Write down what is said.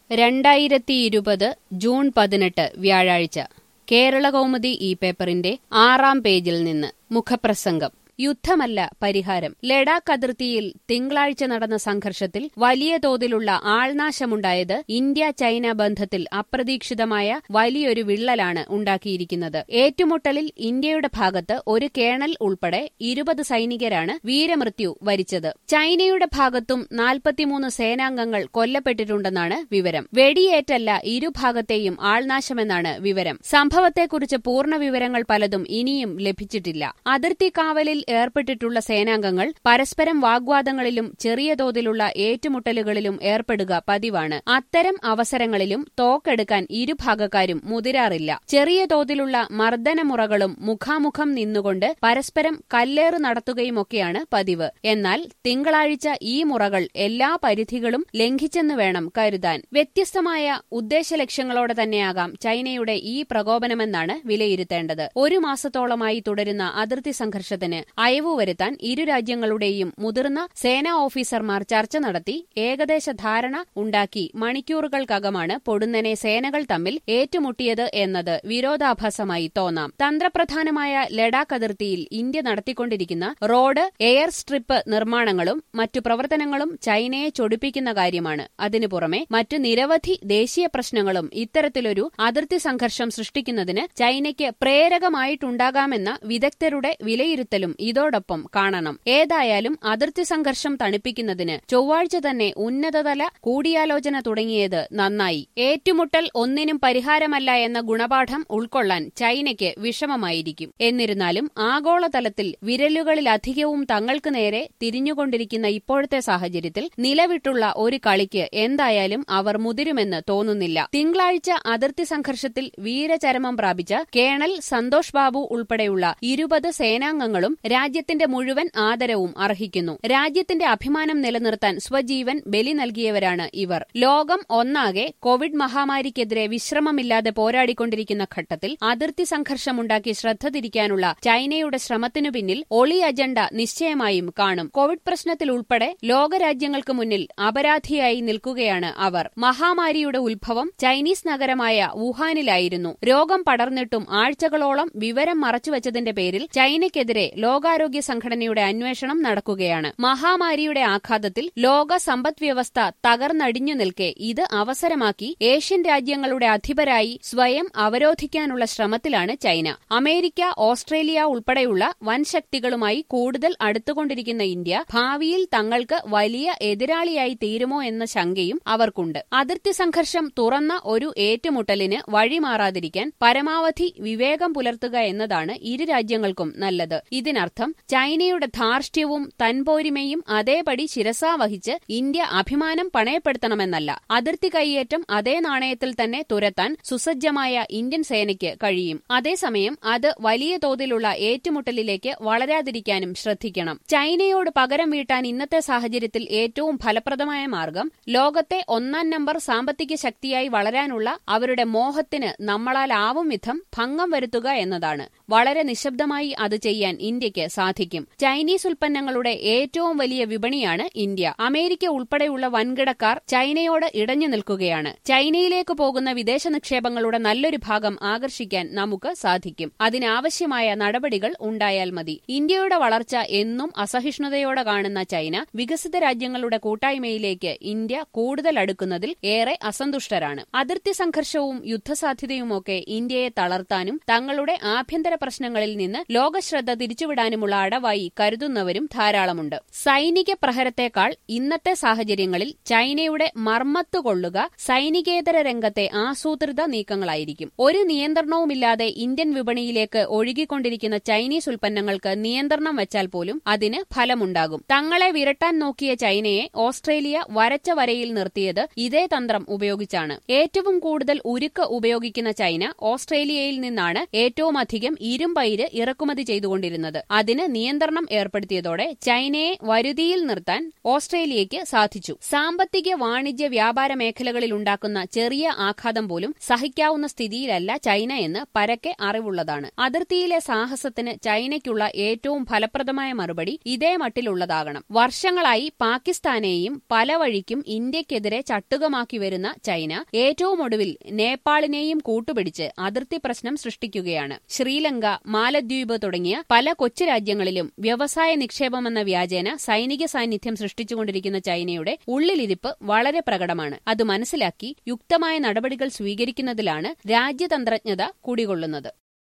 രണ്ടായിരത്തി ഇരുപത് ജൂൺ പതിനെട്ട് വ്യാഴാഴ്ച കേരളകൗമുദി ഈ പേപ്പറിന്റെ ആറാം പേജിൽ നിന്ന് മുഖപ്രസംഗം യുദ്ധമല്ല പരിഹാരം ലഡാക്ക് അതിർത്തിയിൽ തിങ്കളാഴ്ച നടന്ന സംഘർഷത്തിൽ വലിയ തോതിലുള്ള ആൾനാശമുണ്ടായത് ഇന്ത്യ ചൈന ബന്ധത്തിൽ അപ്രതീക്ഷിതമായ വലിയൊരു വിള്ളലാണ് ഉണ്ടാക്കിയിരിക്കുന്നത് ഏറ്റുമുട്ടലിൽ ഇന്ത്യയുടെ ഭാഗത്ത് ഒരു കേണൽ ഉൾപ്പെടെ ഇരുപത് സൈനികരാണ് വീരമൃത്യു വരിച്ചത് ചൈനയുടെ ഭാഗത്തും നാൽപ്പത്തിമൂന്ന് സേനാംഗങ്ങൾ കൊല്ലപ്പെട്ടിട്ടുണ്ടെന്നാണ് വിവരം വെടിയേറ്റല്ല ഇരുഭാഗത്തെയും ആൾനാശമെന്നാണ് വിവരം സംഭവത്തെക്കുറിച്ച് പൂർണ്ണ വിവരങ്ങൾ പലതും ഇനിയും ലഭിച്ചിട്ടില്ല അതിർത്തി കാവലിൽ ഏർപ്പെട്ടിട്ടുള്ള സേനാംഗങ്ങൾ പരസ്പരം വാഗ്വാദങ്ങളിലും ചെറിയ തോതിലുള്ള ഏറ്റുമുട്ടലുകളിലും ഏർപ്പെടുക പതിവാണ് അത്തരം അവസരങ്ങളിലും തോക്കെടുക്കാൻ ഇരുഭാഗക്കാരും മുതിരാറില്ല ചെറിയ തോതിലുള്ള മർദ്ദനമുറകളും മുഖാമുഖം നിന്നുകൊണ്ട് പരസ്പരം കല്ലേറ് നടത്തുകയുമൊക്കെയാണ് പതിവ് എന്നാൽ തിങ്കളാഴ്ച ഈ മുറകൾ എല്ലാ പരിധികളും ലംഘിച്ചെന്ന് വേണം കരുതാൻ വ്യത്യസ്തമായ ഉദ്ദേശലക്ഷ്യങ്ങളോടെ തന്നെയാകാം ചൈനയുടെ ഈ പ്രകോപനമെന്നാണ് വിലയിരുത്തേണ്ടത് ഒരു മാസത്തോളമായി തുടരുന്ന അതിർത്തി സംഘർഷത്തിന് അയവ് വരുത്താൻ ഇരു രാജ്യങ്ങളുടെയും മുതിർന്ന സേനാ ഓഫീസർമാർ ചർച്ച നടത്തി ഏകദേശ ധാരണ ഉണ്ടാക്കി മണിക്കൂറുകൾക്കകമാണ് പൊടുന്നനെ സേനകൾ തമ്മിൽ ഏറ്റുമുട്ടിയത് എന്നത് വിരോധാഭാസമായി തോന്നാം തന്ത്രപ്രധാനമായ ലഡാക്ക് അതിർത്തിയിൽ ഇന്ത്യ നടത്തിക്കൊണ്ടിരിക്കുന്ന റോഡ് എയർ സ്ട്രിപ്പ് നിർമ്മാണങ്ങളും മറ്റു പ്രവർത്തനങ്ങളും ചൈനയെ ചൊടിപ്പിക്കുന്ന കാര്യമാണ് അതിനു പുറമെ മറ്റു നിരവധി ദേശീയ പ്രശ്നങ്ങളും ഇത്തരത്തിലൊരു അതിർത്തി സംഘർഷം സൃഷ്ടിക്കുന്നതിന് ചൈനയ്ക്ക് പ്രേരകമായിട്ടുണ്ടാകാമെന്ന വിദഗ്ധരുടെ വിലയിരുത്തലും ഇതോടൊപ്പം കാണണം ഏതായാലും അതിർത്തി സംഘർഷം തണുപ്പിക്കുന്നതിന് ചൊവ്വാഴ്ച തന്നെ ഉന്നതതല കൂടിയാലോചന തുടങ്ങിയത് നന്നായി ഏറ്റുമുട്ടൽ ഒന്നിനും പരിഹാരമല്ല എന്ന ഗുണപാഠം ഉൾക്കൊള്ളാൻ ചൈനയ്ക്ക് വിഷമമായിരിക്കും എന്നിരുന്നാലും ആഗോളതലത്തിൽ വിരലുകളിലധികവും തങ്ങൾക്ക് നേരെ തിരിഞ്ഞുകൊണ്ടിരിക്കുന്ന ഇപ്പോഴത്തെ സാഹചര്യത്തിൽ നിലവിട്ടുള്ള ഒരു കളിക്ക് എന്തായാലും അവർ മുതിരുമെന്ന് തോന്നുന്നില്ല തിങ്കളാഴ്ച അതിർത്തി സംഘർഷത്തിൽ വീരചരമം പ്രാപിച്ച കേണൽ സന്തോഷ് ബാബു ഉൾപ്പെടെയുള്ള ഇരുപത് സേനാംഗങ്ങളും രാജ്യത്തിന്റെ മുഴുവൻ ആദരവും അർഹിക്കുന്നു രാജ്യത്തിന്റെ അഭിമാനം നിലനിർത്താൻ സ്വജീവൻ ബലി നൽകിയവരാണ് ഇവർ ലോകം ഒന്നാകെ കോവിഡ് മഹാമാരിക്കെതിരെ വിശ്രമമില്ലാതെ പോരാടിക്കൊണ്ടിരിക്കുന്ന ഘട്ടത്തിൽ അതിർത്തി സംഘർഷമുണ്ടാക്കി ശ്രദ്ധ തിരിക്കാനുള്ള ചൈനയുടെ ശ്രമത്തിനു പിന്നിൽ ഒളി അജണ്ട നിശ്ചയമായും കാണും കോവിഡ് പ്രശ്നത്തിൽ ഉൾപ്പെടെ ലോകരാജ്യങ്ങൾക്ക് മുന്നിൽ അപരാധിയായി നിൽക്കുകയാണ് അവർ മഹാമാരിയുടെ ഉത്ഭവം ചൈനീസ് നഗരമായ വുഹാനിലായിരുന്നു രോഗം പടർന്നിട്ടും ആഴ്ചകളോളം വിവരം മറച്ചുവെച്ചതിന്റെ പേരിൽ ചൈനയ്ക്കെതിരെ ലോകാരോഗ്യ സംഘടനയുടെ അന്വേഷണം നടക്കുകയാണ് മഹാമാരിയുടെ ആഘാതത്തിൽ ലോക സമ്പദ്വ്യവസ്ഥ തകർന്നടിഞ്ഞു നിൽക്കെ ഇത് അവസരമാക്കി ഏഷ്യൻ രാജ്യങ്ങളുടെ അധിപരായി സ്വയം അവരോധിക്കാനുള്ള ശ്രമത്തിലാണ് ചൈന അമേരിക്ക ഓസ്ട്രേലിയ ഉൾപ്പെടെയുള്ള വൻ ശക്തികളുമായി കൂടുതൽ അടുത്തുകൊണ്ടിരിക്കുന്ന ഇന്ത്യ ഭാവിയിൽ തങ്ങൾക്ക് വലിയ എതിരാളിയായി തീരുമോ എന്ന ശങ്കയും അവർക്കുണ്ട് അതിർത്തി സംഘർഷം തുറന്ന ഒരു ഏറ്റുമുട്ടലിന് വഴിമാറാതിരിക്കാൻ പരമാവധി വിവേകം പുലർത്തുക എന്നതാണ് ഇരു രാജ്യങ്ങൾക്കും നല്ലത് ഇതിനർത്ഥം ചൈനയുടെ ധാർഷ്ട്യവും തൻപോരിമയും അതേപടി ശിരസാ വഹിച്ച് ഇന്ത്യ അഭിമാനം പണയപ്പെടുത്തണമെന്നല്ല അതിർത്തി കൈയേറ്റം അതേ നാണയത്തിൽ തന്നെ തുരത്താൻ സുസജ്ജമായ ഇന്ത്യൻ സേനയ്ക്ക് കഴിയും അതേസമയം അത് വലിയ തോതിലുള്ള ഏറ്റുമുട്ടലിലേക്ക് വളരാതിരിക്കാനും ശ്രദ്ധിക്കണം ചൈനയോട് പകരം വീട്ടാൻ ഇന്നത്തെ സാഹചര്യത്തിൽ ഏറ്റവും ഫലപ്രദമായ മാർഗം ലോകത്തെ ഒന്നാം നമ്പർ സാമ്പത്തിക ശക്തിയായി വളരാനുള്ള അവരുടെ മോഹത്തിന് നമ്മളാലാവും വിധം ഭംഗം വരുത്തുക എന്നതാണ് വളരെ നിശബ്ദമായി അത് ചെയ്യാൻ ഇന്ത്യക്ക് സാധിക്കും ചൈനീസ് ഉൽപ്പന്നങ്ങളുടെ ഏറ്റവും വലിയ വിപണിയാണ് ഇന്ത്യ അമേരിക്ക ഉൾപ്പെടെയുള്ള വൻകിടക്കാർ ചൈനയോട് ഇടഞ്ഞു നിൽക്കുകയാണ് ചൈനയിലേക്ക് പോകുന്ന വിദേശ നിക്ഷേപങ്ങളുടെ നല്ലൊരു ഭാഗം ആകർഷിക്കാൻ നമുക്ക് സാധിക്കും അതിനാവശ്യമായ നടപടികൾ ഉണ്ടായാൽ മതി ഇന്ത്യയുടെ വളർച്ച എന്നും അസഹിഷ്ണുതയോടെ കാണുന്ന ചൈന വികസിത രാജ്യങ്ങളുടെ കൂട്ടായ്മയിലേക്ക് ഇന്ത്യ കൂടുതൽ അടുക്കുന്നതിൽ ഏറെ അസന്തുഷ്ടരാണ് അതിർത്തി സംഘർഷവും യുദ്ധസാധ്യതയുമൊക്കെ ഇന്ത്യയെ തളർത്താനും തങ്ങളുടെ ആഭ്യന്തര പ്രശ്നങ്ങളിൽ നിന്ന് ലോകശ്രദ്ധ തിരിച്ചുവിടാനുമുള്ള അടവായി കരുതുന്നവരും ധാരാളമുണ്ട് സൈനിക പ്രഹരത്തേക്കാൾ ഇന്നത്തെ സാഹചര്യങ്ങളിൽ ചൈനയുടെ മർമ്മത്ത് കൊള്ളുക സൈനികേതര രംഗത്തെ ആസൂത്രിത നീക്കങ്ങളായിരിക്കും ഒരു നിയന്ത്രണവുമില്ലാതെ ഇന്ത്യൻ വിപണിയിലേക്ക് ഒഴുകിക്കൊണ്ടിരിക്കുന്ന ചൈനീസ് ഉൽപ്പന്നങ്ങൾക്ക് നിയന്ത്രണം വെച്ചാൽ പോലും അതിന് ഫലമുണ്ടാകും തങ്ങളെ വിരട്ടാൻ നോക്കിയ ചൈനയെ ഓസ്ട്രേലിയ വരച്ച വരയിൽ നിർത്തിയത് ഇതേ തന്ത്രം ഉപയോഗിച്ചാണ് ഏറ്റവും കൂടുതൽ ഉരുക്ക് ഉപയോഗിക്കുന്ന ചൈന ഓസ്ട്രേലിയയിൽ നിന്നാണ് ഏറ്റവുമധികം ഇരുമ്പയിര് ഇറക്കുമതി ചെയ്തുകൊണ്ടിരുന്നത് അതിന് നിയന്ത്രണം ഏർപ്പെടുത്തിയതോടെ ചൈനയെ വരുതിയിൽ നിർത്താൻ ഓസ്ട്രേലിയയ്ക്ക് സാധിച്ചു സാമ്പത്തിക വാണിജ്യ വ്യാപാര മേഖലകളിൽ ഉണ്ടാക്കുന്ന ചെറിയ ആഘാതം പോലും സഹിക്കാവുന്ന സ്ഥിതിയിലല്ല ചൈന എന്ന് പരക്കെ അറിവുള്ളതാണ് അതിർത്തിയിലെ സാഹസത്തിന് ചൈനയ്ക്കുള്ള ഏറ്റവും ഫലപ്രദമായ മറുപടി ഇതേ മട്ടിലുള്ളതാകണം വർഷങ്ങളായി പാകിസ്ഥാനെയും പല വഴിക്കും ഇന്ത്യക്കെതിരെ ചട്ടുകമാക്കി വരുന്ന ചൈന ഏറ്റവും ഒടുവിൽ നേപ്പാളിനെയും കൂട്ടുപിടിച്ച് അതിർത്തി പ്രശ്നം സൃഷ്ടിക്കുകയാണ് ശ്രീലങ്ക മാലദ്വീപ് തുടങ്ങിയ പല കൊച്ചു രാജ്യങ്ങളിലും വ്യവസായ നിക്ഷേപമെന്ന വ്യാജേന സൈനിക സാന്നിധ്യം സൃഷ്ടിച്ചുകൊണ്ടിരിക്കുന്ന ചൈനയുടെ ഉള്ളിലിരിപ്പ് വളരെ പ്രകടമാണ് അത് മനസ്സിലാക്കി യുക്തമായ നടപടികൾ സ്വീകരിക്കുന്നതിലാണ് രാജ്യതന്ത്രജ്ഞത കുടികൊള്ളുന്നത്